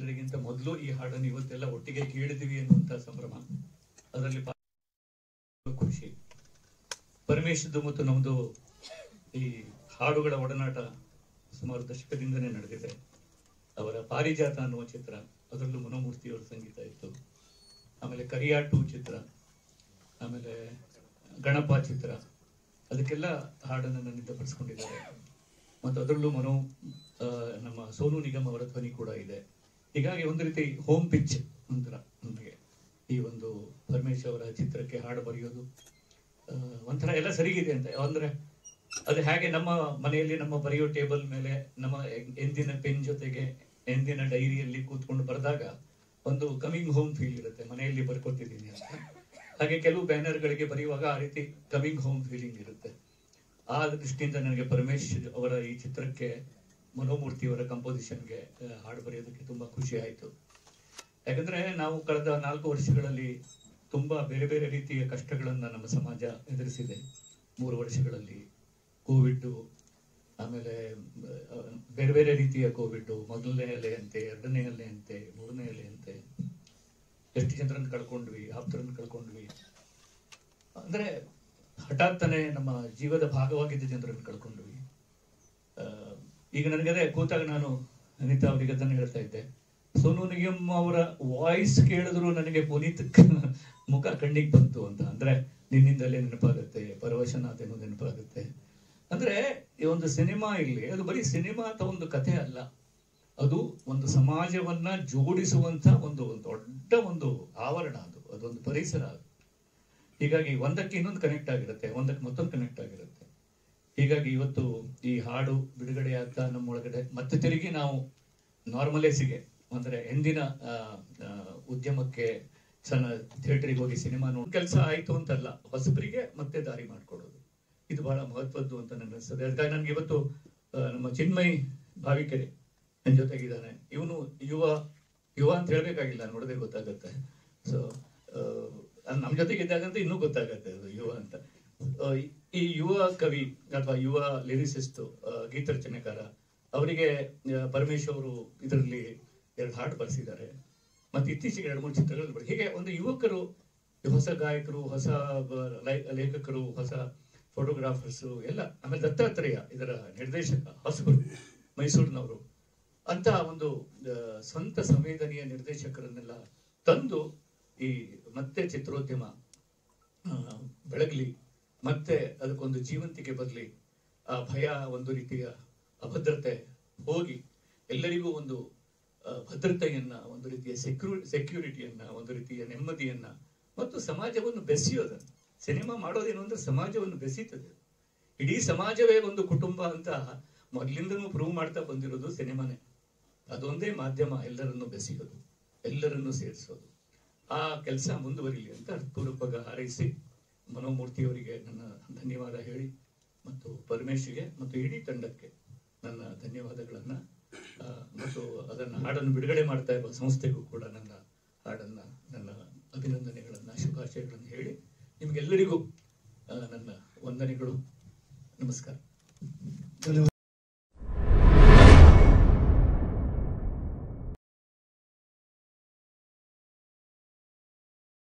ಎಲ್ಲರಿಗಿಂತ ಮೊದಲು ಈ ಹಾಡನ್ನು ಇವತ್ತೆಲ್ಲ ಒಟ್ಟಿಗೆ ಕೇಳಿದಿವಿ ಅನ್ನುವಂತ ಸಂಭ್ರಮ ಅದರಲ್ಲಿ ಪಾ- ಖುಷಿ ಪರಮೇಶ್ದು ಮತ್ತು ನಮ್ದು ಈ ಹಾಡುಗಳ ಒಡನಾಟ ಸುಮಾರು ದಶಕದಿಂದನೇ ನಡೆದಿದೆ ಅವರ ಪಾರಿಜಾತ ಅನ್ನುವ ಚಿತ್ರ ಅದರಲ್ಲೂ ಮನೋಮೂರ್ತಿಯವರ ಸಂಗೀತ ಇತ್ತು ಆಮೇಲೆ ಕರಿಯಾಟು ಚಿತ್ರ ಆಮೇಲೆ ಗಣಪ ಚಿತ್ರ ಅದಕ್ಕೆಲ್ಲ ಹಾಡನ್ನು ನನ್ನಿಂದ ಪಡಿಸ್ಕೊಂಡಿದ್ದಾರೆ ಮತ್ತು ಅದರಲ್ಲೂ ಮನೋ ಆ, ನಮ್ಮ ಸೋನು ನಿಗಮ್ ಅವರ ಧ್ವನಿ ಕೂಡ ಇದೆ ಹೀಗಾಗಿ ಒಂದು ರೀತಿ ಹೋಮ್ ಪಿಚ್ ಒಂಥರ ನಮಗೆ ಈ ಒಂದು ಪರಮೇಶ್ ಅವರ ಚಿತ್ರಕ್ಕೆ ಹಾಡು ಬರೆಯೋದು ಆ, ಒಂಥರ ಎಲ್ಲ ಸರಿಗಿದೆ ಅಂತ ಅಂದ್ರೆ ಅದು ಹೇಗೆ ನಮ್ಮ ಮನೆಯಲ್ಲಿ ನಮ್ಮ ಬರೆಯೋ ಟೇಬಲ್ ಮೇಲೆ ನಮ್ಮ ಎ- ಎಂದಿನ ಪೆನ್ ಜೊತೆಗೆ ಎಂದಿನ ಡೈರಿಯಲ್ಲಿ ಕೂತ್ಕೊಂಡು ಬರೆದಾಗ ಒಂದು ಕಮಿಂಗ್ ಹೋಮ್ ಫೀಲ್ ಇರುತ್ತೆ ಮನೆಯಲ್ಲಿ ಬರ್ಕೊತಿದ್ದೀನಿ ಅಂತ ಹಾಗೆ ಕೆಲವು ಬ್ಯಾನರ್ಗಳಿಗೆ ಬರೆಯುವಾಗ ಆ ರೀತಿ ಕಮಿಂಗ್ ಹೋಮ್ ಫೀಲಿಂಗ್ ಇರುತ್ತೆ ಆ ದೃಷ್ಟಿಯಿಂದ ನನಗೆ ಪರಮೇಶ್ ಅವರ ಈ ಚಿತ್ರಕ್ಕೆ ಮನೋಮೂರ್ತಿಯವರ ಕಂಪೋಸಿಷನ್ಗೆ ಹಾಡು ಬರೆಯೋದಕ್ಕೆ ತುಂಬಾ ಖುಷಿ ಆಯಿತು ಯಾಕಂದ್ರೆ ನಾವು ಕಳೆದ ನಾಲ್ಕು ವರ್ಷಗಳಲ್ಲಿ ತುಂಬಾ ಬೇರೆ ಬೇರೆ ರೀತಿಯ ಕಷ್ಟಗಳನ್ನ ನಮ್ಮ ಸಮಾಜ ಎದುರಿಸಿದೆ ಮೂರು ವರ್ಷಗಳಲ್ಲಿ ಕೋವಿಡ್ ಆಮೇಲೆ ಆ, ಬೇರೆ ಬೇರೆ ರೀತಿಯ ಕೋವಿಡ್ ಮೊದಲನೇ ಅಲೆ ಅಂತೆ ಎರಡನೇ ಅಲೆ ಅಂತೆ ಮೂರನೇ ಅಲೆ ಅಂತೆ ಎಷ್ಟು ಜನರನ್ನು ಕಳ್ಕೊಂಡ್ವಿ ಆಪ್ತರನ್ನು ಕಳ್ಕೊಂಡ್ವಿ ಅಂದ್ರೆ ಹಠಾತ್ತನೆ ನಮ್ಮ ಜೀವದ ಭಾಗವಾಗಿದ್ದ ಜನರನ್ನು ಕಳ್ಕೊಂಡ್ವಿ ಆ, ಈಗ ನನಗದೇ ಕೂತಾಗ ನಾನು ಅನಿತಾ ಅವರಿಗೆ ಅದನ್ನು ಹೇಳ್ತಾ ಇದ್ದೆ ಸೋನು ನಿಗಮ್ ಅವರ ವಾಯ್ಸ್ ಕೇಳಿದ್ರು ನನಗೆ ಪುನೀತ್ ಕ- ಮುಖ ಕಣ್ಣಿಗೆ ಬಂತು ಅಂತ ಅಂದ್ರೆ ನಿನ್ನಿಂದಲೇ ನೆನಪಾಗುತ್ತೆ ಪರವಶನಾಥೇನೋ ನೆನಪಾಗುತ್ತೆ ಅಂದ್ರೆ ಈ ಒಂದು ಸಿನಿಮಾ ಇಲ್ಲಿ ಅದು ಬರೀ ಸಿನಿಮಾ ಅಂತ ಒಂದು ಕಥೆ ಅಲ್ಲ ಅದು ಒಂದು ಸಮಾಜವನ್ನ ಜೋಡಿಸುವಂತ ಒಂದು ಒಂದು ದೊಡ್ಡ ಒಂದು ಆವರಣ ಅದು ಅದೊಂದು ಪರಿಸರ ಅದು ಹೀಗಾಗಿ ಒಂದಕ್ಕೆ ಇನ್ನೊಂದು ಕನೆಕ್ಟ್ ಆಗಿರುತ್ತೆ ಒಂದಕ್ಕೆ ಮತ್ತೊಂದು ಕನೆಕ್ಟ್ ಆಗಿರುತ್ತೆ ಹೀಗಾಗಿ ಇವತ್ತು ಈ ಹಾಡು ಬಿಡುಗಡೆ ಆಗ್ತಾ ನಮ್ಮ ಒಳಗಡೆ ಮತ್ತೆ ತಿರುಗಿ ನಾವು ನಾರ್ಮಲೇಸಿಗೆ ಅಂದ್ರೆ ಎಂದಿನ ಆ, ಆ, ಉದ್ಯಮಕ್ಕೆ ಸಣ್ಣ ಥಿಯೇಟರ್ಗೆ ಹೋಗಿ ಸಿನಿಮಾ ನೋಡಿ ಕೆಲಸ ಆಯ್ತು ಅಂತಲ್ಲ ಹೊಸಬರಿಗೆ ಮತ್ತೆ ದಾರಿ ಮಾಡ್ಕೊಡೋದು ಇದು ಬಹಳ ಮಹತ್ವದ್ದು ಅಂತ ನನಗೆ ಅನಿಸ್ತದೆ ಅದಕ್ಕಾಗಿ ನನಗೆ ಇವತ್ತು ಆ, ನಮ್ಮ ಚಿನ್ಮಯ್ ಭಾವಿಕೆರೆ ನನ್ನ ಜೊತೆಗಿದ್ದಾನೆ ಇವನು ಯುವ ಯುವ ಅಂತ ಹೇಳ್ಬೇಕಾಗಿಲ್ಲ ನೋಡಿದ್ರೆ ಗೊತ್ತಾಗುತ್ತೆ ಸೊ ನಮ್ಮ ಜೊತೆಗಿದ್ದಾಗಂತ ಇನ್ನೂ ಗೊತ್ತಾಗತ್ತೆ ಅದು ಯುವ ಅಂತ ಆ, ಈ ಯುವ ಕವಿ ಅಥವಾ ಯುವ ಲಿರಿಸಿಸ್ಟ್ ಗೀತ ರಚನೆಕಾರ ಅವರಿಗೆ ಆ, ಪರಮೇಶ್ ಅವರು ಇದರಲ್ಲಿ ಎರಡು ಹಾಡು ಬರೆಸಿದ್ದಾರೆ ಮತ್ತೆ ಇತ್ತೀಚೆಗೆ ಎರಡು ಮೂರು ಚಿತ್ರಗಳು ಬರ್- ಹೀಗೆ ಒಂದು ಯುವಕರು ಹೊಸ ಗಾಯಕರು ಹೊಸ ಬ- ಲೈ- ಲೇಖಕರು ಹೊಸ ಫೋಟೋಗ್ರಾಫರ್ಸ್ ಎಲ್ಲ ಆಮೇಲೆ ದತ್ತಾತ್ರೇಯ ಇದರ ನಿರ್ದೇಶಕ ಹೊಸಬರು ಮೈಸೂರಿನವರು ಅಂತ ಒಂದು ಆ, ಸ್ವಂತ ಸಂವೇದನೆಯ ನಿರ್ದೇಶಕರನ್ನೆಲ್ಲ ತಂದು ಈ ಮತ್ತೆ ಚಿತ್ರೋದ್ಯಮ ಆ, ಬೆಳಗ್ಲಿ ಮತ್ತೆ ಅದಕ್ಕೊಂದು ಜೀವಂತಿಕೆ ಬರಲಿ ಆ ಭಯ ಒಂದು ರೀತಿಯ ಅಭದ್ರತೆ ಹೋಗಿ ಎಲ್ಲರಿಗೂ ಒಂದು ಆ, ಭದ್ರತೆಯನ್ನ ಒಂದು ರೀತಿಯ ಸೆಕ್ಯೂ ಸೆಕ್ಯೂರಿಟಿಯನ್ನ ಒಂದು ರೀತಿಯ ನೆಮ್ಮದಿಯನ್ನ ಮತ್ತು ಸಮಾಜವನ್ನು ಬೆಸೆಯೋದನ್ನ ಸಿನಿಮಾ ಮಾಡೋದೇನು ಅಂದ್ರೆ ಸಮಾಜವನ್ನು ಬೆಸೀತದೆ ಇಡೀ ಸಮಾಜವೇ ಒಂದು ಕುಟುಂಬ ಅಂತ ಮೊದಲಿಂದನೂ ಪ್ರೂವ್ ಮಾಡ್ತಾ ಬಂದಿರೋದು ಸಿನಿಮಾನೇ ಅದೊಂದೇ ಮಾಧ್ಯಮ ಎಲ್ಲರನ್ನು ಬೆಸೆಯೋದು ಎಲ್ಲರನ್ನು ಸೇರಿಸೋದು ಆ ಕೆಲಸ ಮುಂದುವರಿಲಿ ಅಂತ ಹೃತ್ಪೂರ್ವಕ ಹಾರೈಸಿ ಮನೋಮೂರ್ತಿಯವರಿಗೆ ನನ್ನ ಧನ್ಯವಾದ ಹೇಳಿ ಮತ್ತು ಪರಮೇಶ್ಗೆ ಮತ್ತು ಇಡೀ ತಂಡಕ್ಕೆ ನನ್ನ ಧನ್ಯವಾದಗಳನ್ನ ಆ, ಮತ್ತು ಅದನ್ನ ಹಾಡನ್ನು ಬಿಡುಗಡೆ ಮಾಡ್ತಾ ಇರುವ ಸಂಸ್ಥೆಗೂ ಕೂಡ ನನ್ನ ಹಾಡನ್ನ ನನ್ನ ಅಭಿನಂದನೆಗಳನ್ನ ಶುಭಾಶಯಗಳನ್ನು ಹೇಳಿ ನಿಮ್ಗೆಲ್ಲರಿಗೂ ಆ, ನನ್ನ ವಂದನೆಗಳು ನಮಸ್ಕಾರ